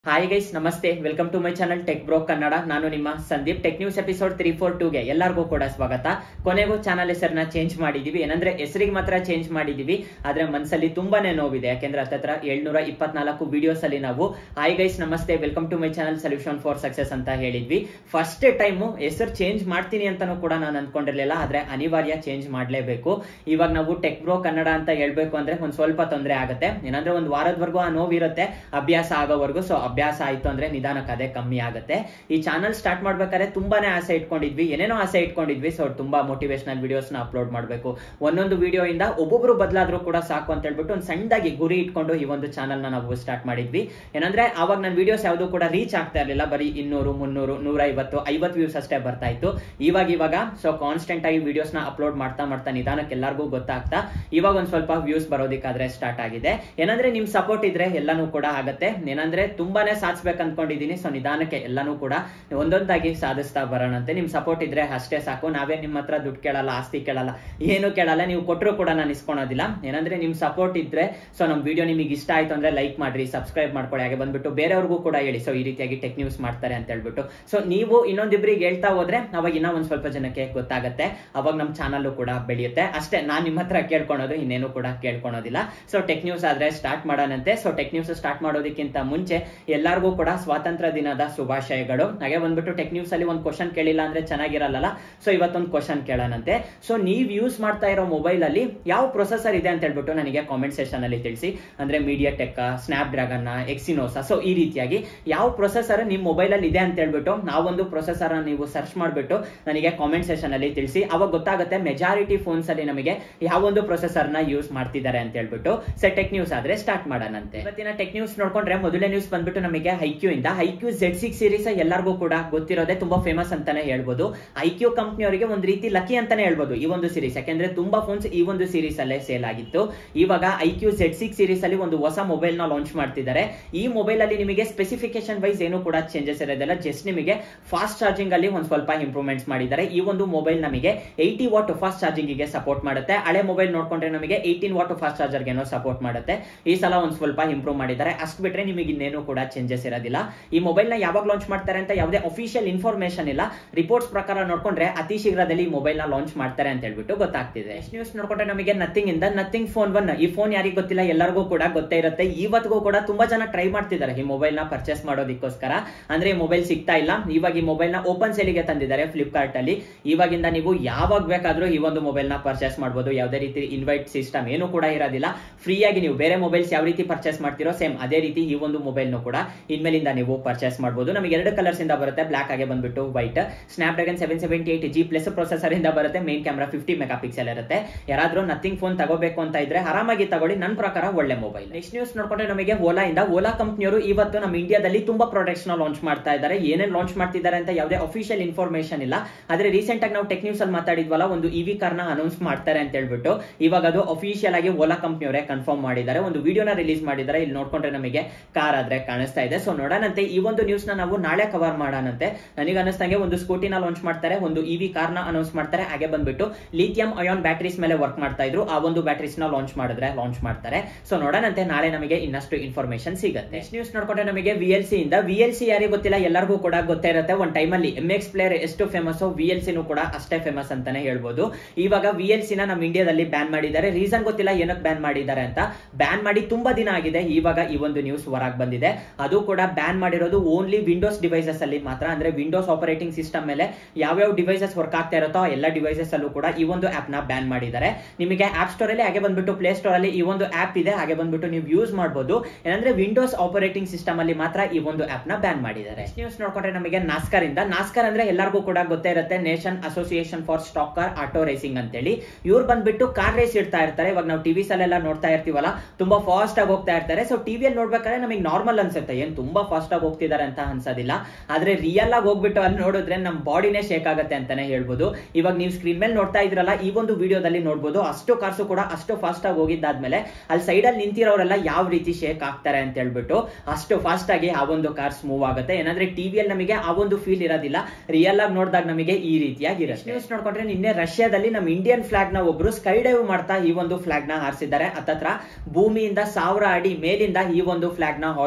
hi guys ನಮಸ್ತೆ welcome to my channel tech bro Kannada ನಾನು ನಿಮ್ಮ Sandeep tech news episode three four ಟೂಗೆ ಎಲ್ಲರಿಗೂ ಕೂಡ ಸ್ವಾಗತ ಕೊನೆಗೂ ಚಾನಲ್ ಹೆಸರನ್ನ ಚೇಂಜ್ ಮಾಡಿದೀವಿ ಏನಂದ್ರೆ ಹೆಸರಿಗೆ ಮಾತ್ರ ಚೇಂಜ್ ಮಾಡಿದೀವಿ ಆದ್ರೆ ಮನಸ್ಸಲ್ಲಿ ತುಂಬಾನೇ ನೋವಿದೆ ಯಾಕೆಂದ್ರೆ ಹತ್ತತ್ರ ಏಳ್ನೂರ ಇಪ್ಪತ್ನಾಲ್ಕು ವಿಡಿಯೋಸ್ ಅಲ್ಲಿ ನಾವು ಹಾಯ್ ಗೈಸ್ ನಮಸ್ತೆ welcome to my channel solution for success ಅಂತ ಹೇಳಿದ್ವಿ ಫಸ್ಟ್ ಟೈಮು ಹೆಸರು ಚೇಂಜ್ ಮಾಡ್ತೀನಿ ಅಂತಾನೂ ಕೂಡ ನಾನು ಅನ್ಕೊಂಡಿರ್ಲಿಲ್ಲ ಆದ್ರೆ ಅನಿವಾರ್ಯ ಚೇಂಜ್ ಮಾಡ್ಲೇಬೇಕು ಇವಾಗ ನಾವು ಟೆಕ್ ಬ್ರೋ ಕನ್ನಡ ಅಂತ ಹೇಳ್ಬೇಕು ಅಂದ್ರೆ ಒಂದ್ ಸ್ವಲ್ಪ ತೊಂದರೆ ಆಗುತ್ತೆ ಏನಂದ್ರೆ ಒಂದ್ ವಾರದವರೆಗೂ ಆ ನೋವಿರುತ್ತೆ ಅಭ್ಯಾಸ ಆಗೋವರೆಗೂ ಸೊ ಅಭ್ಯಾಸ ಆಯ್ತು ಅಂದ್ರೆ ನಿಧಾನಕ್ಕೆ ಅದೇ ಕಮ್ಮಿ ಆಗುತ್ತೆ ಈ ಚಾನಲ್ ಸ್ಟಾರ್ಟ್ ಮಾಡ್ಬೇಕಾದ್ರೆ ತುಂಬಾನೇ ಆಸೆ ಇಟ್ಕೊಂಡಿದ್ವಿ ಏನೇನೋ ಆಸೆ ಇಟ್ಕೊಂಡಿದ್ವಿ ಸೊ ತುಂಬಾ ಮೋಟಿವೇಶನಲ್ ವಿಡಿಯೋಸ್ ನ ಅಪ್ಲೋಡ್ ಮಾಡಬೇಕು ಒಂದೊಂದು ವಿಡಿಯೋ ಇಂದ ಒಬ್ಬೊಬ್ರು ಬದಲಾದ್ರೂ ಕೂಡ ಸಾಕು ಅಂತ ಹೇಳ್ಬಿಟ್ಟು ಒಂದು ಸಣ್ಣದಾಗಿ ಗುರಿ ಇಟ್ಕೊಂಡು ಈ ಒಂದು ಚಾನಲ್ ನ ನಾವು ಸ್ಟಾರ್ಟ್ ಮಾಡಿದ್ವಿ ಏನಂದ್ರೆ ಅವಾಗ ನನ್ನ ವಿಡಿಯೋಸ್ ಯಾವುದು ಕೂಡ ರೀಚ್ ಆಗ್ತಾ ಇರಲಿಲ್ಲ ಬರೀ ಇನ್ನೂರು ಮುನ್ನೂರು ನೂರ ಐವತ್ತು ಐವತ್ತು ವ್ಯೂಸ್ ಅಷ್ಟೇ ಬರ್ತಾ ಇತ್ತು ಇವಾಗ ಇವಾಗ ಸೊ ಕಾನ್ಸ್ಟೆಂಟ್ ಆಗಿ ವಿಡಿಯೋಸ್ ನ ಅಪ್ಲೋಡ್ ಮಾಡ್ತಾ ಮಾಡ್ತಾ ನಿಧಾನಕ್ಕೆ ಎಲ್ಲರಿಗೂ ಗೊತ್ತಾಗ್ತಾ ಇವಾಗ ಒಂದ್ ಸ್ವಲ್ಪ ವ್ಯೂಸ್ ಬರೋದಕ್ಕಾದ್ರೆ ಸ್ಟಾರ್ಟ್ ಆಗಿದೆ ಏನಂದ್ರೆ ನಿಮ್ ಸಪೋರ್ಟ್ ಇದ್ರೆ ಎಲ್ಲಾನು ಕೂಡ ಆಗತ್ತೆ ಏನಂದ್ರೆ ತುಂಬಾನೇ ಸಾಧಿಸ್ಬೇಕು ಅನ್ಕೊಂಡಿದೀನಿ ಸೊ ನಿಧಾನಕ್ಕೆ ಎಲ್ಲಾನು ಕೂಡ ಒಂದೊಂದಾಗಿ ಸಾಧಿಸ್ತಾ ಬರೋಣಂತೆ ನಿಮ್ ಸಪೋರ್ಟ್ ಇದ್ರೆ ಅಷ್ಟೇ ಸಾಕು ನಾವೇ ನಿಮ್ಮ ಹತ್ರ ದುಡ್ಡು ಕೇಳಲ್ಲ ಆಸ್ತಿ ಕೇಳಲ್ಲ ಏನು ಕೇಳಲ್ಲ ನೀವು ಕೊಟ್ಟರು ಕೂಡ ನಾನು ಇಸ್ಕೊಳೋದಿಲ್ಲ ಏನಂದ್ರೆ ನಿಮ್ ಸಪೋರ್ಟ್ ಇದ್ರೆ ಸೊ ನಮ್ ವಿಡಿಯೋ ನಿಮಗೆ ಇಷ್ಟ ಆಯ್ತು ಅಂದ್ರೆ ಲೈಕ್ ಮಾಡ್ರಿ ಸಬ್ಸ್ಕ್ರೈಬ್ ಮಾಡ್ಕೊಳ್ಳಿ ಹಾಗೆ ಬಂದ್ಬಿಟ್ಟು ಬೇರೆಯವ್ರಿಗೂ ಕೂಡ ಹೇಳಿ ಸೊ ಈ ರೀತಿಯಾಗಿ ಟೆಕ್ ನ್ಯೂಸ್ ಮಾಡ್ತಾರೆ ಅಂತ ಹೇಳ್ಬಿಟ್ಟು ಸೊ ನೀವು ಇನ್ನೊಂದಿಬ್ರಿಗೆ ಹೇಳ್ತಾ ಹೋದ್ರೆ ಅವಾಗ ಇನ್ನೂ ಒಂದ್ ಸ್ವಲ್ಪ ಜನಕ್ಕೆ ಗೊತ್ತಾಗತ್ತೆ ಅವಾಗ ನಮ್ ಚಾನಲ್ ಕೂಡ ಬೆಳೆಯುತ್ತೆ ಅಷ್ಟೇ ನಾನ್ ನಿಮ್ಮ ಹತ್ರ ಕೇಳ್ಕೊಳೋದು ಇನ್ನೇನು ಕೂಡ ಕೇಳ್ಕೊಳೋದಿಲ್ಲ ಸೊ ಟೆಕ್ ನ್ಯೂಸ್ ಆದ್ರೆ ಸ್ಟಾರ್ಟ್ ಮಾಡೋಣಂತೆ ಸೊ ಟೆಕ್ ನ್ಯೂಸ್ ಸ್ಟಾರ್ಟ್ ಮಾಡೋದಕ್ಕಿಂತ ಮುಂಚೆ ಎಲ್ಲರಿಗೂ ಕೂಡ ಸ್ವಾತಂತ್ರ್ಯ ದಿನದ ಶುಭಾಶಯಗಳು ಹಾಗೆ ಬಂದ್ಬಿಟ್ಟು ಟೆಕ್ ನ್ಯೂಸ್ ಅಲ್ಲಿ ಒಂದು ಕ್ವಶನ್ ಕೇಳಿಲ್ಲ ಅಂದ್ರೆ ಚೆನ್ನಾಗಿರಲ್ಲ ಸೊ ಇವತ್ತೊಂದು ಕ್ವಶನ್ ಕೇಳೋಣಂತೆ ಸೊ ನೀವ್ ಯೂಸ್ ಮಾಡ್ತಾ ಇರೋ ಮೊಬೈಲ್ ಅಲ್ಲಿ ಯಾವ ಪ್ರೊಸೆಸರ್ ಇದೆ ಅಂತ ಹೇಳ್ಬಿಟ್ಟು ನನಗೆ ಕಾಮೆಂಟ್ ಸೆಷನ್ ಅಲ್ಲಿ ತಿಳಿಸಿ ಅಂದ್ರೆ MediaTek Snapdragon Exynos so ಈ ರೀತಿಯಾಗಿ ಯಾವ ಪ್ರೊಸೆಸರ್ ನಿಮ್ ಮೊಬೈಲ್ ಅಲ್ಲಿ ಇದೆ ಅಂತ ಹೇಳ್ಬಿಟ್ಟು ನಾವೊಂದು ಪ್ರೊಸೆಸರ್ ನೀವು ಸರ್ಚ್ ಮಾಡ್ಬಿಟ್ಟು ನನಗೆ ಕಾಮೆಂಟ್ ಸೆಷನ್ ಅಲ್ಲಿ ತಿಳಿಸಿ ಅವಾಗ ಗೊತ್ತಾಗುತ್ತೆ ಮೆಜಾರಿಟಿ ಫೋನ್ಸ್ ಅಲ್ಲಿ ನಮಗೆ ಯಾವೊಂದು ಪ್ರೊಸೆಸರ್ ನ ಯೂಸ್ ಮಾಡ್ತಿದ್ದಾರೆ ಅಂತ ಹೇಳ್ಬಿಟ್ಟು ಸೊ ಟೆಕ್ ನ್ಯೂಸ್ ಆದ್ರೆ ಸ್ಟಾರ್ಟ್ ಮಾಡೋಣಂತೆ ಇವತ್ತಿನ ಟೆಕ್ ನ್ಯೂಸ್ ನೋಡ್ಕೊಂಡ್ರೆ ಮೊದಲನೇ ನ್ಯೂಸ್ ಬಂದ್ಬಿಟ್ಟು ನಮಗೆ ಐಕ್ಯೂ ಇಂದ ಐಕ್ಯೂ ಜೆಡ್ ಸಿಕ್ಸ್ ಸೀರೀಸ್ ಎಲ್ಲರಿಗೂ ಕೂಡ ಗೊತ್ತಿರೋದೇ ತುಂಬಾ ಫೇಮಸ್ ಅಂತಾನೆ ಹೇಳ್ಬೋದು ಐಕ್ಯೂ ಕಂಪ್ನಿಯವರಿಗೆ ಒಂದು ರೀತಿ ಲಕ್ಕಿ ಅಂತಾನೆ ಹೇಳ್ಬೋದು ಈ ಒಂದು ಸೀರೀಸ್ ಯಾಕೆಂದ್ರೆ ತುಂಬಾ ಫೋನ್ಸ್ ಈ ಒಂದು ಸೀರೀಸ್ ಅಲ್ಲೇ ಸೇಲ್ ಆಗಿತ್ತು ಇವಾಗ ಐಕ್ಯೂ ಜೆಡ್ ಸಿಕ್ಸ್ ಸೀರೀಸ್ ಅಲ್ಲಿ ಒಂದು ಹೊಸ ಮೊಬೈಲ್ ನ ಲಾಂಚ್ ಮಾಡ್ತಿದ್ದಾರೆ ಈ ಮೊಬೈಲ್ ಅಲ್ಲಿ ನಿಮಗೆ ಸ್ಪೆಸಿಫಿಕೇಶನ್ ವೈಸ್ ಏನು ಕೂಡ ಚೇಂಜಸ್ ಇರೋದಿಲ್ಲ ಜಸ್ಟ್ ನಿಮಗೆ ಫಾಸ್ಟ್ ಚಾರ್ಜಿಂಗ್ ಅಲ್ಲಿ ಒಂದು ಸ್ವಲ್ಪ ಇಂಪ್ರೂವ್ಮೆಂಟ್ಸ್ ಮಾಡಿದ್ದಾರೆ ಈ ಒಂದು ಮೊಬೈಲ್ ನಮಗೆ ಏಯ್ಟಿ ವಾಟ್ ಫಾಸ್ಟ್ ಚಾರ್ಜಿಂಗ್ ಗೆ ಸಪೋರ್ಟ್ ಮಾಡುತ್ತೆ ಹಳೆ ಮೊಬೈಲ್ ನೋಡ್ಕೊಂಡ್ರೆ ನಮಗೆ ಏಯ್ಟೀನ್ ವಾಟ್ ಫಾಸ್ಟ್ ಚಾರ್ಜರ್ ಗೆ ಸಪೋರ್ಟ್ ಮಾಡುತ್ತೆ ಈ ಸಲ ಒಂದು ಸ್ವಲ್ಪ ಇಂಪ್ರೂವ್ ಮಾಡಿದ್ದಾರೆ ಅಷ್ಟು ಬಿಟ್ರೆ ನಿಮಗೆ ಇನ್ನೇನು ಕೂಡ ಚೇಂಜಸ್ ಇರೋದಿಲ್ಲ ಈ ಮೊಬೈಲ್ ನ ಯಾವಾಗ ಲಾಂಚ್ ಮಾಡ್ತಾರೆ ಅಂತ ಯಾವುದೇ ಅಫಿಷಿಯಲ್ ಇನ್ಫಾರ್ಮೇಶನ್ ಇಲ್ಲ ರಿಪೋರ್ಟ್ಸ್ ಪ್ರಕಾರ ನೋಡ್ಕೊಂಡ್ರೆ ಅತಿ ಶೀಘ್ರದಲ್ಲಿ ಈ ಮೊಬೈಲ್ ನ ಲಾಂಚ್ ಮಾಡ್ತಾರೆ ಅಂತ ಹೇಳ್ಬಿಟ್ಟು ಗೊತ್ತಾಗ್ತಿದೆ ನ್ಯೂಸ್ ನೋಡ್ಕೊಂಡ್ರೆ ನಮಗೆ ನಥಿಂಗ್ ಇಂದ ನಥಿಂಗ್ ಫೋನ್ ಒನ್ ಈ ಫೋನ್ ಯಾರಿಗೂ ಗೊತ್ತಿಲ್ಲ ಎಲ್ಲರಿಗೂ ಕೂಡ ಗೊತ್ತೇ ಇರುತ್ತೆ ಇವತ್ತಿಗೂ ಕೂಡ ತುಂಬಾ ಜನ ಟ್ರೈ ಮಾಡ್ತಿದ್ದಾರೆ ಈ ಮೊಬೈಲ್ ನ ಪರ್ಚೇಸ್ ಮಾಡೋದಕ್ಕೋಸ್ಕರ ಅಂದ್ರೆ ಈ ಮೊಬೈಲ್ ಸಿಗ್ತಾ ಇಲ್ಲ ಇವಾಗ ಈ ಮೊಬೈಲ್ ನ ಓಪನ್ ಸೇಲಿಗೆ ತಂದಿದ್ದಾರೆ ಫ್ಲಿಪ್ಕಾರ್ಟ್ ಅಲ್ಲಿ ಇವಾಗಿಂದ ನೀವು ಯಾವಾಗ ಬೇಕಾದ್ರೂ ಈ ಒಂದು ಮೊಬೈಲ್ ನ ಪರ್ಚೇಸ್ ಮಾಡಬಹುದು ಯಾವುದೇ ರೀತಿ ಇನ್ವೈಟ್ ಸಿಸ್ಟಮ್ ಏನು ಕೂಡ ಇರೋದಿಲ್ಲ ಫ್ರೀ ಆಗಿ ನೀವು ಬೇರೆ ಮೊಬೈಲ್ಸ್ ಯಾವ ರೀತಿ ಪರ್ಚೇಸ್ ಮಾಡ್ತಿರೋ ಸೇಮ್ ಅದೇ ರೀತಿ ಈ ಒಂದು ಮೊಬೈಲ್ ಕೂಡ ಇನ್ಮೇಲಿಂದ ನೀವು ಪರ್ಚೇಸ್ ಮಾಡಬಹುದು ನಮಗೆ ಎರಡು ಕಲರ್ಸ್ ಇಂದ ಬರುತ್ತೆ ಬ್ಲಾಕ್ ಆಗಿ ಬಂದ್ಬಿಟ್ಟು white Snapdragon seven seventy eight G plus processor ಇಂದ ಬರುತ್ತೆ main camera fifty megapixel ಇರುತ್ತೆ ಯಾರಾದ್ರೂ ನಥಿಂಗ್ ಫೋನ್ ತಗೋಬೇಕು ಅಂತ ಇದ್ರೆ ಆರಾಮಾಗಿ ತಗೊಳ್ಳಿ ನನ್ನ ಪ್ರಕಾರ ಒಳ್ಳೆ ಮೊಬೈಲ್ ನೆಕ್ಸ್ಟ್ ನ್ಯೂಸ್ ನೋಡ್ಕೊಂಡ್ರೆ ನಮಗೆ ಓಲಾ ಇಂದ ಓಲಾ ಕಂಪ್ನಿಯವರು ಇವತ್ತು ನಮ್ಮ ಇಂಡಿಯಾದಲ್ಲಿ ತುಂಬಾ ಪ್ರಾಡಕ್ಟ್ಸ್ ನ ಲಾಂಚ್ ಮಾಡ್ತಾ ಇದ್ದಾರೆ ಏನೇನ್ ಲಾಂಚ್ ಮಾಡ್ತಿದ್ದಾರೆ ಅಂತ ಯಾವುದೇ ಅಫಿಷಿಯಲ್ ಇನ್ಫಾರ್ಮೇಶನ್ ಇಲ್ಲ ಆದ್ರೆ ರೀಸೆಂಟ್ ಆಗಿ ನಾವು ಟೆಕ್ ನ್ಯೂಸ್ ಅಲ್ಲಿ ಮಾತಾಡಿದ್ವಲ್ಲ ಒಂದು ಇವಿ ಕಾರ್ ನ ಅನೌನ್ಸ್ ಮಾಡ್ತಾರೆ ಅಂತ ಹೇಳ್ಬಿಟ್ಟು ಇವಾಗ ಅದು ಅಫಿಷಿಯಲ್ ಆಗಿ ಓಲಾ ಕಂಪ್ನಿಯವರೇ ಕನ್ಫರ್ಮ್ ಮಾಡಿದ್ದಾರೆ ಒಂದು ವಿಡಿಯೋನ ರಿಲೀಸ್ ಮಾಡಿದ್ದಾರೆ ಇಲ್ಲಿ ನೋಡ್ಕೊಂಡ್ರೆ ನಮಗೆ ಕಾರ್ ಆದ್ರೆ ಕಾಣಿಸ್ತಾ ಇದೆ ಸೊ ನೋಡೋಣಂತೆ ಈ ಒಂದು ನ್ಯೂಸ್ ನ ನಾವು ನಾಳೆ ಕವರ್ ಮಾಡೋಣಂತೆ ನನಗೆ ಅನಿಸ್ತಂಗೆ ಒಂದು ಸ್ಕೂಟಿನ ಲಾಂಚ್ ಮಾಡ್ತಾರೆ ಒಂದು ಇವಿ ಕಾರ್ ನ ಅನೌನ್ಸ್ ಮಾಡ್ತಾರೆ ಹಾಗೆ ಬಂದ್ಬಿಟ್ಟು ಲಿಥಿಯಂ ಅಯಾನ್ ಬ್ಯಾಟರೀಸ್ ಮೇಲೆ ವರ್ಕ್ ಮಾಡ್ತಾ ಇದ್ರು ಆ ಒಂದು ಬ್ಯಾಟರೀಸ್ ನ ಲಾಂಚ್ ಮಾಡಿದ್ರೆ ಲಾಂಚ್ ಮಾಡ್ತಾರೆ ಸೊ ನೋಡೋಣಂತೆ ನಾಳೆ ನಮಗೆ ಇನ್ನಷ್ಟು ಇನ್ಫಾರ್ಮೇಶನ್ ಸಿಗುತ್ತೆ ನೆಕ್ಸ್ಟ್ ನ್ಯೂಸ್ ನೋಡ್ಕೊಂಡ್ರೆ ನಮಗೆ ವಿ ಎಲ್ ಸಿ ಇಂದ ವಿ ಎಲ್ ಸಿ ಯಾರಿಗೆ ಗೊತ್ತಿಲ್ಲ ಎಲ್ಲರಿಗೂ ಕೂಡ ಗೊತ್ತೇ ಇರುತ್ತೆ ಒಂದು ಟೈಮಲ್ಲಿ ಎಂ ಎಕ್ಸ್ ಪ್ಲೇಯರ್ ಎಷ್ಟು ಫೇಮಸ್ ವಿ ಎಲ್ ಸಿನೂ ಕೂಡ ಅಷ್ಟೇ ಫೇಮಸ್ ಅಂತಾನೆ ಹೇಳ್ಬೋದು ಇವಾಗ ವಿ ಎಲ್ ಸಿ ನ ನಮ್ಮ ಇಂಡಿಯಾದಲ್ಲಿ ಬ್ಯಾನ್ ಮಾಡಿದ್ದಾರೆ ರೀಸನ್ ಗೊತ್ತಿಲ್ಲ ಏನಕ್ಕೆ ಬ್ಯಾನ್ ಮಾಡಿದ್ದಾರೆ ಅಂತ ಬ್ಯಾನ್ ಮಾಡಿ ತುಂಬಾ ದಿನ ಆಗಿದೆ ಇವಾಗ ಈ ಒಂದು ನ್ಯೂಸ್ ಹೊರಗೆ ಬಂದಿದೆ ಅದು ಕೂಡ ಬ್ಯಾನ್ ಮಾಡಿರೋದು ಓನ್ಲಿ ವಿಂಡೋಸ್ ಡಿವೈಸಸ್ ಅಲ್ಲಿ ಮಾತ್ರ ಅಂದ್ರೆ ವಿಂಡೋಸ್ ಆಪರೇಟಿಂಗ್ ಸಿಸ್ಟಮ್ ಮೇಲೆ ಯಾವ್ಯಾವ ಡಿವೈಸಸ್ ವರ್ಕ್ ಆಗ್ತಾ ಇರುತ್ತೋ ಎಲ್ಲ ಡಿವೈಸಸ್ ಅಲ್ಲೂ ಕೂಡ ಈ ಒಂದು ಆಪ್ ನ ಬ್ಯಾನ್ ಮಾಡಿದ್ದಾರೆ ನಿಮಗೆ ಆಪ್ ಸ್ಟೋರ್ ಅಲ್ಲಿ ಹಾಗೆ ಬಂದ್ಬಿಟ್ಟು ಪ್ಲೇ ಸ್ಟೋರ್ ಅಲ್ಲಿ ಈ ಒಂದು ಆಪ್ ಇದೆ ಹಾಗೆ ಬಂದ್ಬಿಟ್ಟು ನೀವು ಯೂಸ್ ಮಾಡಬಹುದು ಏನಂದ್ರೆ ವಿಂಡೋಸ್ ಆಪರೇಟಿಂಗ್ ಸಿಸ್ಟಮ್ ಅಲ್ಲಿ ಮಾತ್ರ ಈ ಒಂದು ಆಪ್ ನ ಬ್ಯಾನ್ ಮಾಡಿದ್ದಾರೆ ನ್ಯೂಸ್ ನೋಡ್ಕೊಂಡ್ರೆ ನಮಗೆ ನಾಸ್ಕರ್ ಇಂದ ನಾಸ್ಕರ್ ಅಂದ್ರೆ ಎಲ್ಲರಿಗೂ ಕೂಡ ಗೊತ್ತೇ ಇರುತ್ತೆ nation association for stock car auto racing ಅಂತೇಳಿ ಇವ್ರು ಬಂದ್ಬಿಟ್ಟು ಕಾರ್ ರೇಸ್ ಇಡ್ತಾ ಇರ್ತಾರೆ ಇವಾಗ ನಾವು ಟಿವಿಸ್ ಅಲ್ಲೆಲ್ಲ ನೋಡ್ತಾ ಇರ್ತೀವಲ್ಲ ತುಂಬಾ ಫಾಸ್ಟ್ ಆಗಿ ಹೋಗ್ತಾ ಇರ್ತಾರೆ ಸೊ ಟಿವಿಯಲ್ಲಿ ನೋಡ್ಬೇಕಾದ್ರೆ ನಮಗೆ ನಾರ್ಮಲ್ ಅನ್ಸುತ್ತೆ ಏನ್ ತುಂಬಾ ಫಾಸ್ಟ್ ಆಗಿ ಹೋಗ್ತಿದ್ದಾರೆ ಅಂತ ಅನ್ಸೋದಿಲ್ಲ ಆದ್ರೆ ರಿಯಲ್ ಆಗಿ ಹೋಗ್ಬಿಟ್ಟು ಅಲ್ಲಿ ನೋಡಿದ್ರೆ ನಮ್ ಬಾಡಿನೇ ಶೇಕ್ ಆಗುತ್ತೆ ಅಂತಾನೆ ಹೇಳ್ಬೋದು ಇವಾಗ ನೀವು ಸ್ಕ್ರೀನ್ ಮೇಲೆ ನೋಡ್ತಾ ಇದ್ರಲ್ಲ ಈ ಒಂದು ವಿಡಿಯೋದಲ್ಲಿ ನೋಡ್ಬೋದು ಅಷ್ಟು ಕಾರ್ಸು ಕೂಡ ಅಷ್ಟು ಫಾಸ್ಟ್ ಆಗಿ ಹೋಗಿದ್ದಾದ್ಮೇಲೆ ಅಲ್ಲಿ ಸೈಡ್ ಅಲ್ಲಿ ನಿಂತಿರೋರೆಲ್ಲ ಯಾವ ರೀತಿ ಶೇಕ್ ಆಗ್ತಾರೆ ಅಂತ ಹೇಳ್ಬಿಟ್ಟು ಅಷ್ಟು ಫಾಸ್ಟ್ ಆಗಿ ಆ ಒಂದು ಕಾರ್ಸ್ ಮೂವ್ ಆಗುತ್ತೆ ಏನಂದ್ರೆ ಟಿವಿಯಲ್ಲಿ ನಮಗೆ ಆ ಒಂದು ಫೀಲ್ ಇರೋದಿಲ್ಲ ರಿಯಲ್ ಆಗಿ ನೋಡಿದಾಗ ನಮಗೆ ಈ ರೀತಿಯಾಗಿರುತ್ತೆ ನ್ಯೂಸ್ ನೋಡ್ಕೊಂಡ್ರೆ ನಿನ್ನೆ ರಷ್ಯಾದಲ್ಲಿ ನಮ್ಮ ಇಂಡಿಯನ್ ಫ್ಲಾಗ್ ನ ಒಬ್ರು ಸ್ಕೈ ಡೈವ್ ಮಾಡ್ತಾ ಈ ಒಂದು ಫ್ಲಾಗ್ ನ ಹಾರಿಸಿದ್ದಾರೆ ಹತ್ತತ್ರ ಭೂಮಿಯಿಂದ ಸಾವಿರ ಅಡಿ ಮೇಲಿಂದ ಈ ಒಂದು ಫ್ಲಾಗ್ ನ ಹಾಸ್ಟ್ ಮಾಡಿದ್ದಾರೆ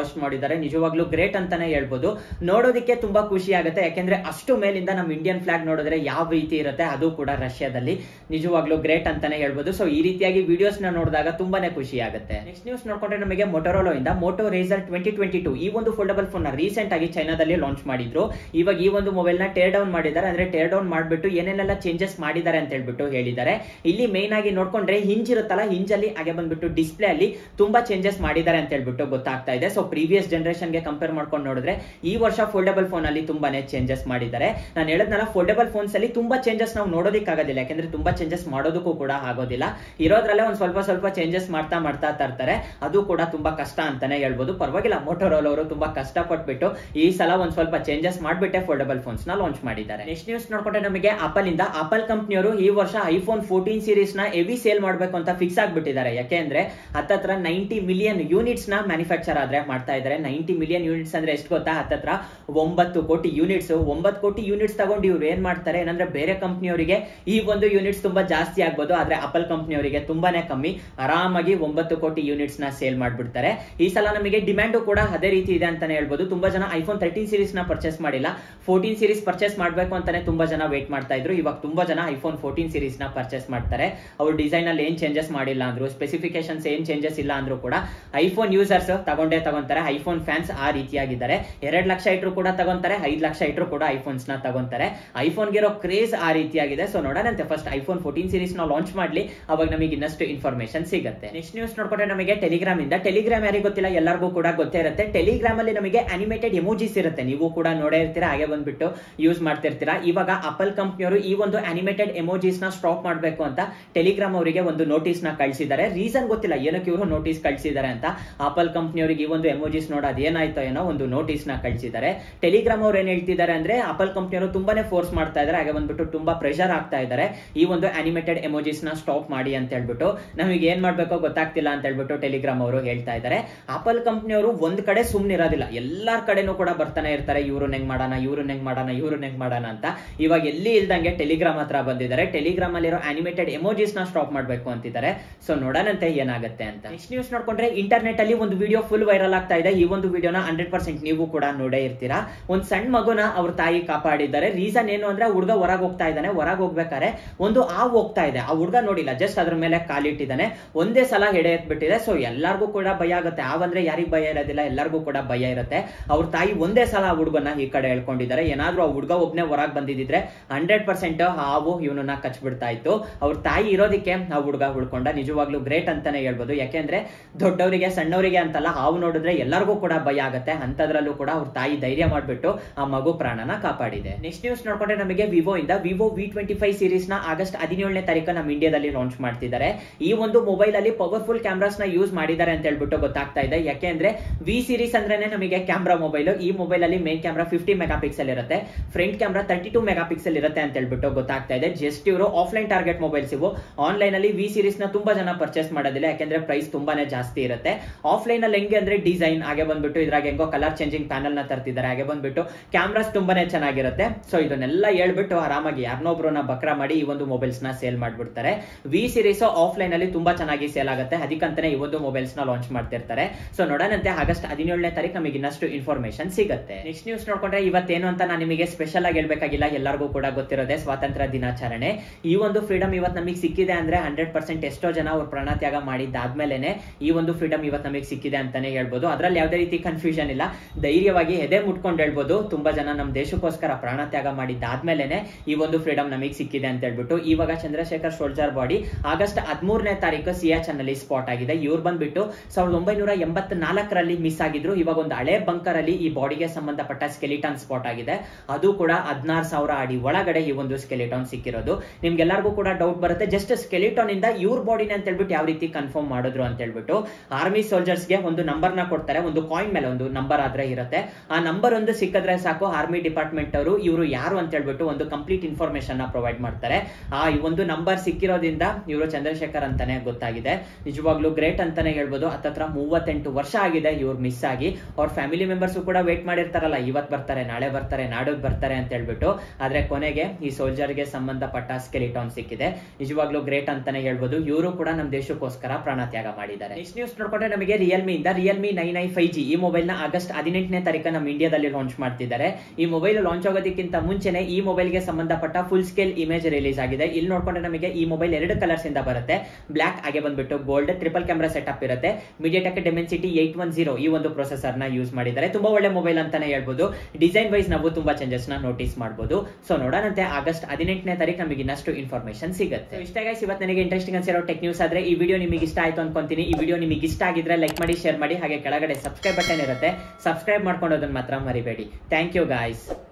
ಮಾಡಿದ್ದಾರೆ ನಿಜವಾಗ್ಲೂ ಗ್ರೇಟ್ ಅಂತಾನೆ ಹೇಳ್ಬೋದು ನೋಡೋದಕ್ಕೆ ತುಂಬಾ ಖುಷಿ ಆಗುತ್ತೆ ಯಾಕೆಂದ್ರೆ ಅಷ್ಟು ಮೇಲಿಂದ ನಮ್ಮ ಇಂಡಿಯನ್ ಫ್ಲಾಗ್ ನೋಡಿದ್ರೆ ಯಾವ ರೀತಿ ಇರುತ್ತೆ ಅದು ಕೂಡ ರಷ್ಯಾದಲ್ಲಿ ನಿಜವಾಗ್ಲೂ ಗ್ರೇಟ್ ಅಂತಾನೆ ಹೇಳ್ಬೋದು ಸೊ ಈ ರೀತಿಯಾಗಿ ವಿಡಿಯೋಸ್ ನ ನೋಡಿದಾಗ ತುಂಬಾನೇ ಖುಷಿ ಆಗುತ್ತೆ ನೆಕ್ಸ್ಟ್ ನ್ಯೂಸ್ ನೋಡ್ಕೊಂಡ್ರೆ ನಮಗೆ ಮೊಟೋರೋಲೋ ಇಂದ Moto Razr twenty twenty two ಈ ಒಂದು ಫೋಲ್ಡಬಲ್ ಫೋನ್ ನ ರೀಸೆಂಟ್ ಆಗಿ ಚೈನಾದಲ್ಲಿ ಲಾಂಚ್ ಮಾಡಿದ್ರು ಇವಾಗ ಈ ಒಂದು ಮೊಬೈಲ್ ನ ಟೇರ್ ಡೌನ್ ಮಾಡಿದ್ದಾರೆ ಅಂದ್ರೆ ಟೇರ್ ಡೌನ್ ಮಾಡ್ಬಿಟ್ಟು ಏನೇನೆಲ್ಲ ಚೇಂಜಸ್ ಮಾಡಿದ್ದಾರೆ ಅಂತ ಹೇಳ್ಬಿಟ್ಟು ಹೇಳಿದ್ದಾರೆ ಇಲ್ಲಿ ಮೇನ್ ಆಗಿ ನೋಡ್ಕೊಂಡ್ರೆ ಹಿಂಜ್ ಇರುತ್ತಲ್ಲ ಹಿಂಜ್ ಅಲ್ಲಿ ಹಾಗೆ ಬಂದ್ಬಿಟ್ಟು ಡಿಸ್ಪ್ಲೇ ಅಲ್ಲಿ ತುಂಬಾ ಚೇಂಜಸ್ ಮಾಡಿದ್ದಾರೆ ಅಂತ ಹೇಳ್ಬಿಟ್ಟು ಗೊತ್ತಾಗ್ತಾ ಇದೆ ಸೊ ಪ್ರೀವಿಯಸ್ ಜನರೇಷನ್ ಗೆ ಕಂಪೇರ್ ಮಾಡ್ಕೊಂಡು ನೋಡಿದ್ರೆ ಈ ವರ್ಷ ಫೋಲ್ಡಬಲ್ ಫೋನ್ ಅಲ್ಲಿ ತುಂಬಾನೇ ಚೇಂಜಸ್ ಮಾಡಿದ್ದಾರೆ ನಾನು ಹೇಳದ್ನಲ್ಲ ಫೋಲ್ಡಬಲ್ ಫೋನ್ಸ್ ಅಲ್ಲಿ ತುಂಬಾ ಚೇಂಜಸ್ ನಾವು ನೋಡೋದಕ್ಕಾಗೋದಿಲ್ಲ ಯಾಕಂದ್ರೆ ತುಂಬಾ ಚೇಂಜಸ್ ಮಾಡೋದಕ್ಕೂ ಕೂಡ ಆಗೋದಿಲ್ಲ ಇರೋದ್ರಲ್ಲೇ ಒಂದ್ ಸ್ವಲ್ಪ ಸ್ವಲ್ಪ ಚೇಂಜಸ್ ಮಾಡ್ತಾ ಮಾಡ್ತಾ ತರ್ತಾರೆ ಅದು ಕೂಡ ತುಂಬಾ ಕಷ್ಟ ಅಂತಾನೆ ಹೇಳ್ಬೋದು ಪರವಾಗಿಲ್ಲ ಮೋಟೋರೋಲ್ ಅವರು ತುಂಬಾ ಕಷ್ಟ ಪಟ್ಬಿಟ್ಟು ಈ ಸಲ ಒಂದ್ ಸ್ವಲ್ಪ ಚೇಂಜಸ್ ಮಾಡ್ಬಿಟ್ಟೆ ಫೋಲ್ಡಬಲ್ ಫೋನ್ಸ್ ನ ಲಾಂಚ್ ಮಾಡಿದ್ದಾರೆ ನೆಕ್ಸ್ಟ್ ನ್ಯೂಸ್ ನೋಡ್ಕೊಂಡ್ರೆ ನಮಗೆ ಆಪಲ್ ಇಂದ ಆಪಲ್ ಕಂಪ್ನಿಯವರು ಈ ವರ್ಷ ಐಫೋನ್ ಫೋರ್ಟೀನ್ ಸೀರೀಸ್ ನ ಎವಿ ಸೇಲ್ ಮಾಡ್ಬೇಕು ಅಂತ ಫಿಕ್ಸ್ ಆಗ್ಬಿಟ್ಟಿದ್ದಾರೆ ಯಾಕೆಂದ್ರೆ ಹತ್ತತ್ರ ನೈಂಟಿ ಮಿಲಿಯನ್ ಯೂನಿಟ್ಸ್ ನ ಮ್ಯಾನುಫ್ಯಾಕ್ಚರ್ ಆದ್ರೆ ಮಾಡ್ತಾ ಇದ್ದಾರೆ ನೈಂಟಿ ಮಿಲಿಯನ್ ಯೂನಿಟ್ಸ್ ಅಂದ್ರೆ ಎಷ್ಟು ಗೊತ್ತಾ ಹತ್ತತ್ರ ಒಂಬತ್ತು ಕೋಟಿ ಯೂನಿಟ್ಸ್ ಒಂಬತ್ತು ಕೋಟಿ ಯೂನಿಟ್ಸ್ ತಗೊಂಡು ಇವ್ರು ಏನ್ ಮಾಡ್ತಾರೆ ಏನಂದ್ರೆ ಬೇರೆ ಕಂಪ್ನಿಯವರಿಗೆ ಈ ಒಂದು ಯೂನಿಟ್ಸ್ ತುಂಬಾ ಜಾಸ್ತಿ ಆಗ್ಬೋದು ಆದ್ರೆ ಆಪಲ್ ಕಂಪ್ನಿಯವರಿಗೆ ತುಂಬಾನೇ ಕಮ್ಮಿ ಆರಾಮಾಗಿ ಒಂಬತ್ತು ಕೋಟಿ ಯೂನಿಟ್ಸ್ ನ ಸೇಲ್ ಮಾಡ್ಬಿಡ್ತಾರೆ ಈ ಸಲ ನಮಗೆ ಡಿಮ್ಯಾಂಡು ಕೂಡ ಅದೇ ರೀತಿ ಇದೆ ಅಂತಾನೆ ಹೇಳ್ಬೋದು ತುಂಬಾ ಜನ ಐಫೋನ್ ತರ್ಟೀನ್ ಸೀರೀಸ್ ನ ಪರ್ಚೇಸ್ ಮಾಡಿಲ್ಲ ಫೋರ್ಟೀನ್ ಸೀರೀಸ್ ಪರ್ಚೇಸ್ ಮಾಡ್ಬೇಕು ಅಂತಾನೆ ತುಂಬಾ ಜನ ವೇಟ್ ಮಾಡ್ತಾ ಇದ್ರು ಇವಾಗ ತುಂಬಾ ಜನ ಐಫೋನ್ ಫೋರ್ಟೀನ್ ಸೀರೀಸ್ ನ ಪರ್ಚೇಸ್ ಮಾಡ್ತಾರೆ ಅವ್ರ ಡಿಸೈನ್ ಅಲ್ಲಿ ಏನ್ ಚೇಂಜಸ್ ಮಾಡಿಲ್ಲ ಅಂದ್ರು ಸ್ಪೆಸಿಫಿಕೇಶನ್ಸ್ ಏನ್ ಚೇಂಜಸ್ ಇಲ್ಲ ಅಂದ್ರೂ ಕೂಡ ಐಫೋನ್ ಯೂಸರ್ಸ್ ತಗೊಂಡೇ ತಗೊಂತಾರೆ ಐಫೋನ್ ಫ್ಯಾನ್ಸ್ ಆ ರೀತಿಯಾಗಿದ್ದಾರೆ ಎರಡ್ ಲಕ್ಷ ಇಟ್ರು ಕೂಡ ತಗೊಂತಾರೆ ಐದ್ ಲಕ್ಷ ಇಟ್ರು ಕೂಡ ಐಫೋನ್ಸ್ ನ ತಗೊಂತಾರೆ ಐಫೋನ್ ಗಿರೋ ಕ್ರೇಜ್ ಆ ರೀತಿಯಾಗಿದೆ ಸೊ ನೋಡೋಣಂತೆ ಫಸ್ಟ್ ಐಫೋನ್ ಫೋರ್ಟೀನ್ ಸೀರೀಸ್ ನ ಲಾಂಚ್ ಮಾಡ್ಲಿ ಅವಾಗ ನಮಗೆ ಇನ್ನಷ್ಟು ಇನ್ಫಾರ್ಮೇಶನ್ ಸಿಗುತ್ತೆ ನೆಕ್ಸ್ಟ್ ನ್ಯೂಸ್ ನೋಡ್ಕೊಂಡ್ರೆ ನಮಗೆ ಟೆಲಿಗ್ರಾಮ್ ಇಂದ ಟೆಲಿಗ್ರಾಮ್ ಯಾರಿಗೆ ಗೊತ್ತಿಲ್ಲ ಎಲ್ಲರಿಗೂ ಕೂಡ ಗೊತ್ತೇ ಇರುತ್ತೆ ಟೆಲಿಗ್ರಾಮ್ ಅಲ್ಲಿ ನಮಗೆ ಅನಿಮೇಟೆಡ್ ಎಮೋಜಿಸ್ ಇರುತ್ತೆ ನೀವು ಕೂಡ ನೋಡೇ ಇರ್ತೀರಾ ಹಾಗೆ ಬಂದ್ಬಿಟ್ಟು ಯೂಸ್ ಮಾಡ್ತಿರ್ತೀರಾ ಇವಾಗ ಆಪಲ್ ಕಂಪ್ನಿಯವರು ಈ ಒಂದು ಅನಿಮೇಟೆಡ್ ಎಮೋಜಿಸ್ ನ ಸ್ಟಾಪ್ ಮಾಡಬೇಕು ಅಂತ ಟೆಲಿಗ್ರಾಮ್ ಅವರಿಗೆ ಒಂದು ನೋಟಿಸ್ ನ ಕಳಿಸಿದ್ದಾರೆ ರೀಸನ್ ಗೊತ್ತಿಲ್ಲ ಏನಕ್ಕೆ ಇವರು ನೋಟಿಸ್ ಕಳಿಸಿದ್ದಾರೆ ಅಂತ ಆಪಲ್ ಕಂಪ್ನಿಯವರಿಗೆ ಈ ಒಂದು ಎಮೋಜಿಸ್ ನೋಡೋದು ಏನಾಯ್ತೋ ಏನೋ ಒಂದು ನೋಟಿಸ್ ನ ಕಳಿಸಿದ್ದಾರೆ ಟೆಲಿಗ್ರಾಮ್ ಅವ್ರು ಏನ್ ಹೇಳ್ತಿದ್ದಾರೆ ಅಂದ್ರೆ ಆಪಲ್ ಕಂಪ್ನಿಯವರು ತುಂಬಾನೇ ಫೋರ್ಸ್ ಮಾಡ್ತಾ ಇದ್ದಾರೆ ಹಾಗೆ ಬಂದ್ಬಿಟ್ಟು ತುಂಬಾ ಪ್ರೆಷರ್ ಆಗ್ತಾ ಇದ್ದಾರೆ ಈ ಒಂದು ಅನಿಮೇಟೆಡ್ ಎಮೋಜಿಸ್ ನ ಸ್ಟಾಪ್ ಮಾಡಿ ಅಂತ ಹೇಳ್ಬಿಟ್ಟು ನಮಗೆ ಏನ್ ಮಾಡ್ಬೇಕೋ ಗೊತ್ತಾಗ್ತಿಲ್ಲ ಅಂತ ಹೇಳ್ಬಿಟ್ಟು ಟೆಲಿಗ್ರಾಮ್ ಅವರು ಹೇಳ್ತಾ ಇದ್ದಾರೆ ಆಪಲ್ ಕಂಪ್ನಿಯವರು ಒಂದ್ ಕಡೆ ಸುಮ್ನೆ ಇರೋದಿಲ್ಲ ಎಲ್ಲಾರ್ ಕಡೆನೂ ಕೂಡ ಬರ್ತಾನೆ ಇರ್ತಾರೆ ಇವ್ರನ್ನ ಹೆಂಗ್ ಮಾಡೋಣ ಇವ್ರನ್ನ ಹೆಂಗ್ ಮಾಡೋಣ ಇವ್ರನ್ನ ಹೆಂಗ್ ಮಾಡೋಣ ಅಂತ ಇವಾಗ ಎಲ್ಲಿ ಇಲ್ದಂಗೆ ಟೆಲಿಗ್ರಾಮ್ ಹತ್ರ ಬಂದಿದ್ದಾರೆ ಟೆಲಿಗ್ರಾಮ್ ಅಲ್ಲಿರೋ ಅನಿಮೇಟೆಡ್ ಎಮೋಜಿಸ್ ನ ಸ್ಟಾಪ್ ಮಾಡ್ಬೇಕು ಅಂತಿದ್ದಾರೆ ಸೊ ನೋಡೋಣಂತೆ ಏನಾಗುತ್ತೆ ಅಂತ ನೆಕ್ಸ್ಟ್ ನ್ಯೂಸ್ ನೋಡ್ಕೊಂಡ್ರೆ ಇಂಟರ್ನೆಟ್ ಅಲ್ಲಿ ಒಂದು ವಿಡಿಯೋ ಫುಲ್ ವೈರಲ್ ಆಗ್ತಾ ಇದೆ ಈ ಒಂದು ವಿಡಿಯೋನ ಹಂಡ್ರೆಡ್ ಪರ್ಸೆಂಟ್ ನೀವು ಕೂಡ ನೋಡೇ ಇರ್ತೀರಾ ಒಂದ್ ಸಣ್ಣ ಮಗುನ ಅವ್ರ ತಾಯಿ ಕಾಪಾಡಿದ್ದಾರೆ ರೀಸನ್ ಏನು ಅಂದ್ರೆ ಹುಡುಗ ಹೊರಗೆ ಹೋಗ್ತಾ ಇದ್ದಾನೆ ಹೊರಗೆ ಹೋಗ್ಬೇಕಾದ್ರೆ ಒಂದು ಹಾವು ಹೋಗ್ತಾ ಇದೆ ಆ ಹುಡುಗ ನೋಡಿಲ್ಲ ಜಸ್ಟ್ ಅದ್ರ ಮೇಲೆ ಕಾಲಿಟ್ಟಿದ್ದಾನೆ ಒಂದೇ ಸಲ ಎಡೆ ಎತ್ಬಿಟ್ಟಿದೆ ಸೊ ಎಲ್ಲಾರ್ಗೂ ಕೂಡ ಭಯ ಆಗುತ್ತೆ ಹಾವಂದ್ರೆ ಯಾರಿಗ್ ಭಯ ಇರೋದಿಲ್ಲ ಎಲ್ಲರಿಗೂ ಕೂಡ ಭಯ ಇರುತ್ತೆ ಅವ್ರ ತಾಯಿ ಒಂದೇ ಸಲ ಆ ಹುಡುಗನ ಈ ಕಡೆ ಹೇಳ್ಕೊಂಡಿದ್ದಾರೆ ಏನಾದ್ರೂ ಆ ಹುಡುಗ ಒಬ್ನೇ ಹೊರಗೆ ಬಂದಿದ್ರೆ ಹಂಡ್ರೆಡ್ ಪರ್ಸೆಂಟ್ ಹಾವು ಇವನನ್ನ ಕಚ್ಬಿಡ್ತಾ ಇತ್ತು ಅವ್ರ ತಾಯಿ ಇರೋದಕ್ಕೆ ಆ ಹುಡುಗ ಉಳ್ಕೊಂಡ ನಿಜವಾಗ್ಲೂ ಗ್ರೇಟ್ ಅಂತಾನೆ ಹೇಳ್ಬೋದು ಯಾಕೆಂದ್ರೆ ದೊಡ್ಡವರಿಗೆ ಸಣ್ಣವರಿಗೆ ಅಂತಲ್ಲ ಹಾವು ನೋಡಿದ್ರೆ ಎಲ್ಲರಿಗೂ ಕೂಡ ಭಯ ಆಗುತ್ತೆ ಅಂತದ್ರಲ್ಲೂ ಕೂಡ ಅವ್ರ ತಾಯಿ ಧೈರ್ಯ ಮಾಡ್ಬಿಟ್ಟು ಆ ಮಗು ಪ್ರಾಣನ ಕಾಪಾಡಿದೆ ನೆಕ್ಸ್ಟ್ ನ್ಯೂಸ್ ನೋಡ್ಕೊಂಡ್ರೆ ನಮಗೆ ವಿವೋ ಇಂದ Vivo V twenty five series ನ ಆಗಸ್ಟ್ ಹದಿನೇಳನೇ ತಾರೀಕು ನಮ್ಮ ಇಂಡಿಯಾದಲ್ಲಿ ಲಾಂಚ್ ಮಾಡ್ತಿದ್ದಾರೆ ಈ ಒಂದು ಮೊಬೈಲ್ ಅಲ್ಲಿ ಪವರ್ಫುಲ್ ಕ್ಯಾಮ್ರಾಸ್ ನ ಯೂಸ್ ಮಾಡಿದ್ದಾರೆ ಅಂತ ಹೇಳ್ಬಿಟ್ಟು ಗೊತ್ತಾಗ್ತಾ ಇದೆ ಯಾಕೆಂದ್ರೆ ವಿ ಸೀರೀಸ್ ಅಂದ್ರೇನೆ ನಮಗೆ ಕ್ಯಾಮ್ರಾ ಮೊಬೈಲ್ ಈ ಮೊಬೈಲ್ ಅಲ್ಲಿ main camera fifty megapixel ಇರುತ್ತೆ front camera thirty two megapixel ಇರುತ್ತೆ ಅಂತ ಹೇಳ್ಬಿಟ್ಟು ಗೊತ್ತಾಗ್ತಾ ಇದೆ ಜಸ್ಟ್ ಇವರು ಆಫ್ಲೈನ್ ಟಾರ್ಗೆಟ್ ಮೊಬೈಲ್ಸ್ ಇವು ಆನ್ಲೈನ್ ಅಲ್ಲಿ ವಿ ಸೀರೀಸ್ ನ ತುಂಬಾ ಜನ ಪರ್ಚೇಸ್ ಮಾಡೋದಿಲ್ಲ ಯಾಕೆಂದ್ರೆ ಪ್ರೈಸ್ ತುಂಬಾನೇ ಜಾಸ್ತಿ ಇರುತ್ತೆ ಆಫ್ಲೈನ್ ಅಲ್ಲಿ ಹೆಂಗೆ ಅಂದ್ರೆ ಡಿಸೈನ್ ಹಾಗೆ ಬಂದ್ಬಿಟ್ಟು ಇದ್ರಾಗ ಹೆಂಗೋ ಕಲರ್ ಚೇಂಜಿಂಗ್ ಪ್ಯಾನಲ್ ನ ತರ್ತಿದ್ದಾರೆ ಹಾಗೆ ಬಂದ್ಬಿಟ್ಟು ಕ್ಯಾಮ್ರಾಸ್ ತುಂಬಾನೇ ಚೆನ್ನಾಗಿರುತ್ತೆ ಸೊ ಇದನ್ನೆಲ್ಲ ಹೇಳ್ಬಿಟ್ಟು ಆರಾಮಾಗಿ ಯಾರನ್ನೊಬ್ರನ್ನ ಬಕ್ರಾ ಮಾಡಿ ಈ ಒಂದು ಮೊಬೈಲ್ಸ್ ನ ಸೇಲ್ ಮಾಡ್ಬಿಡ್ತಾರೆ ವಿ ಸೀರೀಸ್ ಆಫ್ಲೈನ್ ಅಲ್ಲಿ ತುಂಬಾ ಚೆನ್ನಾಗಿ ಸೇಲ್ ಆಗುತ್ತೆ ಅದಕ್ಕಂತಾನೆ ಈ ಒಂದು ಮೊಬೈಲ್ಸ್ ನ ಲಾಂಚ್ ಮಾಡ್ತಿರ್ತಾರೆ ಸೊ ನೋಡೋಣಂತೆ ಆಗಸ್ಟ್ ಹದಿನೇಳನೇ ತಾರೀಕು ನಮಗೆ ಇನ್ನಷ್ಟು ಇನ್ಫಾರ್ಮೇಶನ್ ಸಿಗುತ್ತೆ ನೆಕ್ಸ್ಟ್ ನ್ಯೂಸ್ ನೋಡ್ಕೊಂಡ್ರೆ ಇವತ್ತೇನು ಅಂತ ನಾನು ನಿಮಗೆ ಸ್ಪೆಷಲ್ ಆಗಿ ಹೇಳ್ಬೇಕಾಗಿಲ್ಲ ಎಲ್ಲರಿಗೂ ಕೂಡ ಗೊತ್ತಿರೋದೆ ಸ್ವಾತಂತ್ರ್ಯ ದಿನಾಚರಣೆ ಈ ಒಂದು ಫ್ರೀಡಮ್ ಇವತ್ತು ನಮಗೆ ಸಿಕ್ಕಿದೆ ಅಂದ್ರೆ ಹಂಡ್ರೆಡ್ ಪರ್ಸೆಂಟ್ ಎಷ್ಟೋ ಜನ ಅವ್ರ ಪ್ರಾಣ ತ್ಯಾಗ ಮಾಡಿದ್ದಾದ್ಮೇಲೆ ಈ ಒಂದು ಫ್ರೀಡಮ್ ಇವತ್ತು ನಮಗೆ ಸಿಕ್ಕಿದೆ ಅಂತಾನೆ ಹೇಳ್ಬೋದು ಅದ್ರಲ್ಲಿ ಯಾವುದೇ ರೀತಿ ಕನ್ಫ್ಯೂಷನ್ ಇಲ್ಲ ಧೈರ್ಯವಾಗಿ ಎದೆ ಮುಟ್ಕೊಂಡು ಹೇಳ್ಬೋದು ತುಂಬಾ ಜನ ನಮ್ಮ ದೇಶಕ್ಕೋಸ್ಕರ ಪ್ರಾಣ ತ್ಯಾಗ ಮಾಡಿದ್ದಾದ್ಮೇಲೆ ಈ ಒಂದು ಫ್ರೀಡಮ್ ನಮಗೆ ಸಿಕ್ಕಿದೆ ಅಂತ ಹೇಳ್ಬಿಟ್ಟು ಇವಾಗ ಚಂದ್ರಶೇಖರ್ ಶೋಲ್ಜರ್ ಬಾಡಿ ಆಗಸ್ಟ್ ಹದಿಮೂರನೇ ತಾರೀಕು ಸಿಯಾಚನ್ ಅಲ್ಲಿ ಸ್ಪಾಟ್ ಆಗಿದೆ ಇವ್ರು ಬಂದ್ಬಿಟ್ಟು ಸಾವಿರದ ಒಂಬೈನೂರ ಎಂಬತ್ನಾಲ್ಕರಲ್ಲಿ ಮಿಸ್ ಆಗಿದ್ರು ಇವಾಗ ಒಂದು ಹಳೆ ಬಂಕರ್ ಅಲ್ಲಿ ಈ ಬಾಡಿಗೆ ಸಂಬಂಧಪಟ್ಟ ಸ್ಕೆಲಿಟಾನ್ ಸ್ಪಾಟ್ ಆಗಿದೆ ಅದು ಕೂಡ ಹದಿನಾರು ಸಾವಿರ ಅಡಿ ಒಳಗಡೆ ಈ ಒಂದು ಸ್ಕೆಲಿಟಾನ್ ಸಿಕ್ಕಿರೋದು ನಿಮ್ಗೆಲ್ಲರಿಗೂ ಕೂಡ ಡೌಟ್ ಬರುತ್ತೆ ಜಸ್ಟ್ ಸ್ಕೆಲಿಟಾನ್ ಇಂದ ಇವ್ರ ಬಾಡಿನ ಅಂತ ಹೇಳ್ಬಿಟ್ಟು ಯಾವ ರೀತಿ ಕನ್ಫರ್ಮ್ ಮಾಡಿದ್ರು ಅಂತ ಹೇಳ್ಬಿಟ್ಟು ಆರ್ಮಿ ಸೋಲ್ಜರ್ಸ್ ಗೆ ಒಂದು ನಂಬರ್ ನ ಕೊಡ್ತಾರೆ ಒಂದು ಕಾಯಿನ್ ಮೇಲೆ ಒಂದು ನಂಬರ್ ಆದ್ರೆ ಇರುತ್ತೆ ಆ ನಂಬರ್ ಒಂದು ಸಿಕ್ಕಿದ್ರೆ ಸಾಕು ಆರ್ಮಿ ಡಿಪಾರ್ಟ್ಮೆಂಟ್ ಅವರು ಇವರು ಯಾರು ಅಂತ ಹೇಳ್ಬಿಟ್ಟು ಒಂದು ಕಂಪ್ಲೀಟ್ ಇನ್ಫಾರ್ಮೇಶನ್ ನ ಪ್ರೊವೈಡ್ ಮಾಡ್ತಾರೆ ಆ ಈ ಒಂದು ನಂಬರ್ ಸಿಕ್ಕಿರೋದ್ರಿಂದ ಇವರು ಚಂದ್ರಶೇಖರ್ ಅಂತಾನೆ ಗೊತ್ತಾಗಿದೆ ನಿಜವಾಗ್ಲೂ ಗ್ರೇಟ್ ಅಂತಾನೆ ಹೇಳ್ಬೋದು ಹತ್ತತ್ರ ಮೂವತ್ತೆಂಟು ವರ್ಷ ಆಗಿದೆ ಇವ್ರು ಮಿಸ್ ಆಗಿ ಅವ್ರ ಫ್ಯಾಮಿಲಿ ಮೆಂಬರ್ಸ್ ಕೂಡ ವೇಟ್ ಮಾಡಿರ್ತಾರಲ್ಲ ಇವತ್ ಬರ್ತಾರೆ ನಾಳೆ ಬರ್ತಾರೆ ನಾಡೋದ್ ಬರ್ತಾರೆ ಅಂತ ಹೇಳ್ಬಿಟ್ಟು ಆದ್ರೆ ಕೊನೆಗೆ ಈ ಸೋಲ್ಜರ್ಗೆ ಸಂಬಂಧಪಟ್ಟ ಸ್ಕೆಲಿಟಾನ್ ಸಿಕ್ಕಿದೆ ನಿಜವಾಗ್ಲೂ ಗ್ರೇಟ್ ಅಂತಾನೆ ಹೇಳ್ಬೋದು ಇವರು ಕೂಡ ನಮ್ಮ ದೇಶಕ್ಕೋಸ್ಕರ ಪ್ರಾಣ ತ್ಯಾಗ ಮಾಡಿದ್ದಾರೆ ನೆಕ್ಸ್ಟ್ ನ್ಯೂಸ್ ನೋಡ್ಕೊಂಡ್ರೆ ನಮಗೆ ರಿಯಲ್ಮಿ ಇಂದ Realme nine i five G ಈ ಮೊಬೈಲ್ ನ ಆಗಸ್ಟ್ ಹದಿನೆಂಟನೇ ತಾರೀಕು ನಮ್ಮ ಇಂಡಿಯಾದಲ್ಲಿ ಲಾಂಚ್ ಮಾಡ್ತಿದ್ದಾರೆ ಈ ಮೊಬೈಲ್ ಲಾಂಚ್ ಆಗೋದಕ್ಕಿಂತ ಮುಂಚೆನೆ ಈ ಮೊಬೈಲ್ಗೆ ಸಂಬಂಧಪಟ್ಟ ಫುಲ್ ಸ್ಕೇಲ್ ಇಮೇಜ್ ರಿಲೀಸ್ ಆಗಿದೆ ಇಲ್ಲಿ ನೋಡ್ಕೊಂಡ್ರೆ ನಮಗೆ ಈ ಮೊಬೈಲ್ ಎರಡು ಕಲರ್ಸ್ ಇಂದ ಬರುತ್ತೆ ಬ್ಲಾಕ್ ಹಾಗೆ ಬಂದ್ಬಿಟ್ಟು ಗೋಲ್ಡ್ ಟ್ರಿಪಲ್ ಕ್ಯಾಮ್ರಾ ಸೆಟಪ್ ಇರುತ್ತೆ MediaTek Dimensity eight one zero ಈ ಒಂದು ಪ್ರೊಸೆಸರ್ ನ ಯೂಸ್ ಮಾಡಿದ್ದಾರೆ ತುಂಬಾ ಒಳ್ಳೆ ಮೊಬೈಲ್ ಅಂತಾನೆ ಹೇಳ್ಬೋದು ಡಿಸೈನ್ ವೈಸ್ ನಾವು ತುಂಬಾ ಚೇಂಜಸ್ ನ ನೋಟಿಸ್ ಮಾಡಬಹುದು ಸೊ ನೋಡೋಣಂತೆ ಆಗಸ್ಟ್ ಹದಿನೆಂಟನೇ ತಾರೀಕು ನಮಗೆ ಇನ್ನಷ್ಟು ಇನ್ಫಾರ್ಮೇಶನ್ ಸಿಗುತ್ತೆ ಇಷ್ಟ ಗೈಸ್ ಇವತ್ತು ನನಗೆ ಇಂಟ್ರೆಸ್ಟಿಂಗ್ ಅನ್ಸಿರೋ ಟೆಕ್ ನ್ಯೂಸ್ ಆದ್ರೆ ಈ ವಿಡಿಯೋ ನಿಮಗೆ ಇಷ್ಟ ಆಯ್ತು ಅನ್ಕೊಂತೀನಿ ಈ ವಿಡಿಯೋ ನಿಮಗೆ ಇಷ್ಟ ಆಗಿದ್ರೆ ಲೈಕ್ ಮಾಡಿ ಶೇರ್ ಮಾಡಿ ಹಾಗೆ ಕೆಳಗಡೆ ಸಬ್ಸ್ಕ್ರೈಬ್ ಬಟನ್ ಇರುತ್ತೆ ಸಬ್ಸ್ಕ್ರೈಬ್ ಮಾಡ್ಕೊಂಡು ಅದನ್ನ ಮಾತ್ರ ಮರಿಬೇಡಿ ಥ್ಯಾಂಕ್ ಯು ಗಾಯ್ಸ್